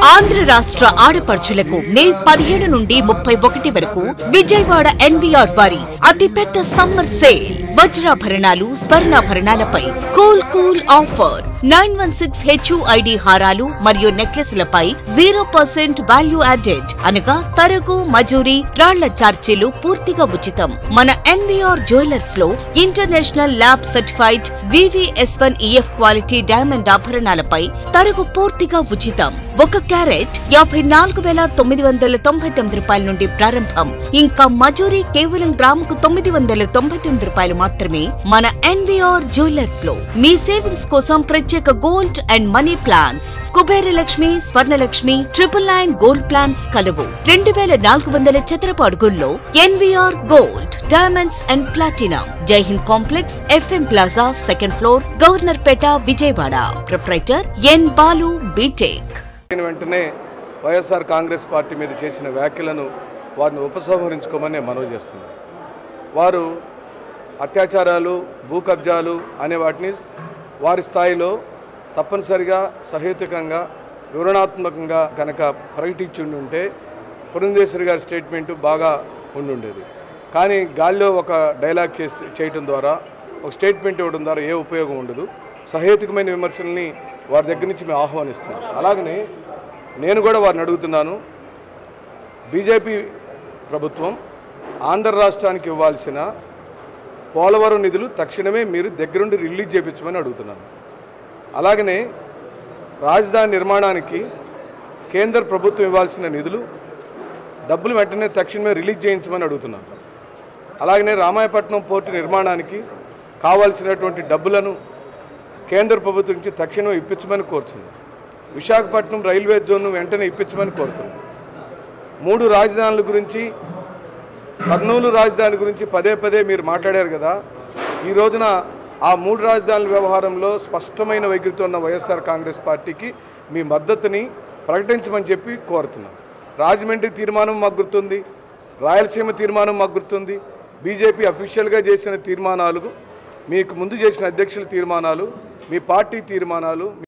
ఆంధ్ర రాష్ట్ర ఆడపడుచులకు మే పదిహేడు నుండి ముప్పై ఒకటి వరకు విజయవాడ ఎన్వీఆర్ వారి అతిపెద్ద సమ్మర్ సేల్ వజ్రాభరణాలు స్వర్ణాభరణాలపై cool cool offer nine one six HUID హారాలు మరియు నెక్లెస్లపై జీరో పర్సెంట్ వాల్యూ యాడెడ్ అనగా తరగు మజూరి రాళ్ల చార్జీలు పూర్తిగా ఉచితం మన ఎన్వీఆర్ జ్యువెలర్స్ లో international lab certified VVS one EF quality diamond ఆభరణాలపై తరుగు పూర్తిగా ఉచితం ఒక క్యారెట్ యాభై నాలుగు వేల తొమ్మిది వందల తొంభై తొమ్మిది రూపాయల నుండి ప్రారంభం ఇంకా మజూరీ కేవలం గ్రాముకు తొమ్మిది వందల తొంభై తొమ్మిది రూపాయలు మాత్రమే మన ఎన్వీఆర్ జ్యువెలర్స్ లో మీ సేవింగ్స్ కోసం ప్రత్యేక gold and money plans Kubera Lakshmi Swarnalakshmi triple nine gold plans కలవు రెండు వేల నాలుగు వందల చదరపు అడుగుల్లో NVR gold diamonds and platinum Jaihind complex FM plaza second floor Governorpet Vijayawada proprietor N Balu B Tech అయిన వెంటనే వైఎస్ఆర్ కాంగ్రెస్ పార్టీ మీద చేసిన వ్యాఖ్యలను వారిని ఉపసంహరించుకోమని మనవి చేస్తున్నాను వారు అత్యాచారాలు భూ కబ్జాలు అనే వాటిని వారి స్థాయిలో తప్పనిసరిగా సహేతుకంగా వివరణాత్మకంగా కనుక ప్రకటించి ఉంటే పురంధేశ్వరి గారి స్టేట్మెంటు బాగా ఉండుండేది కానీ గాల్లో ఒక డైలాగ్ చేసి చేయటం ద్వారా ఒక స్టేట్మెంట్ ఇవ్వడం ద్వారా ఏ ఉపయోగం ఉండదు సహేతుకమైన విమర్శల్ని వారి దగ్గర నుంచి మేము ఆహ్వానిస్తున్నాం అలాగనే నేను కూడా వారిని అడుగుతున్నాను బీజేపీ ప్రభుత్వం ఆంధ్ర రాష్ట్రానికి ఇవ్వాల్సిన పోలవరం నిధులు తక్షణమే మీరు దగ్గరుండి రిలీజ్ చేయించమని అడుగుతున్నాను అలాగనే రాజధాని నిర్మాణానికి కేంద్ర ప్రభుత్వం ఇవ్వాల్సిన నిధులు డబ్బులు వెంటనే తక్షణమే రిలీజ్ చేయించమని అడుగుతున్నాను అలాగనే రామాయపట్నం పోర్టు నిర్మాణానికి కావాల్సినటువంటి డబ్బులను కేంద్ర ప్రభుత్వం నుంచి తక్షణం ఇప్పించమని కోరుతున్నాను విశాఖపట్నం రైల్వే జోన్ను వెంటనే ఇప్పించమని కోరుతున్నాను మూడు రాజధానుల గురించి కర్నూలు రాజధాని గురించి పదే పదే మీరు మాట్లాడారు కదా ఈ రోజున ఆ మూడు రాజధానుల వ్యవహారంలో స్పష్టమైన వైఖరితో ఉన్న వైఎస్ఆర్ కాంగ్రెస్ పార్టీకి మీ మద్దతుని ప్రకటించమని చెప్పి కోరుతున్నాం రాజమండ్రి తీర్మానం మాకు గుర్తుంది రాయలసీమ తీర్మానం మాకు గుర్తుంది బీజేపీ అఫీషియల్గా చేసిన తీర్మానాలు మీకు ముందు చేసిన అధ్యక్షుల తీర్మానాలు మీ పార్టీ తీర్మానాలు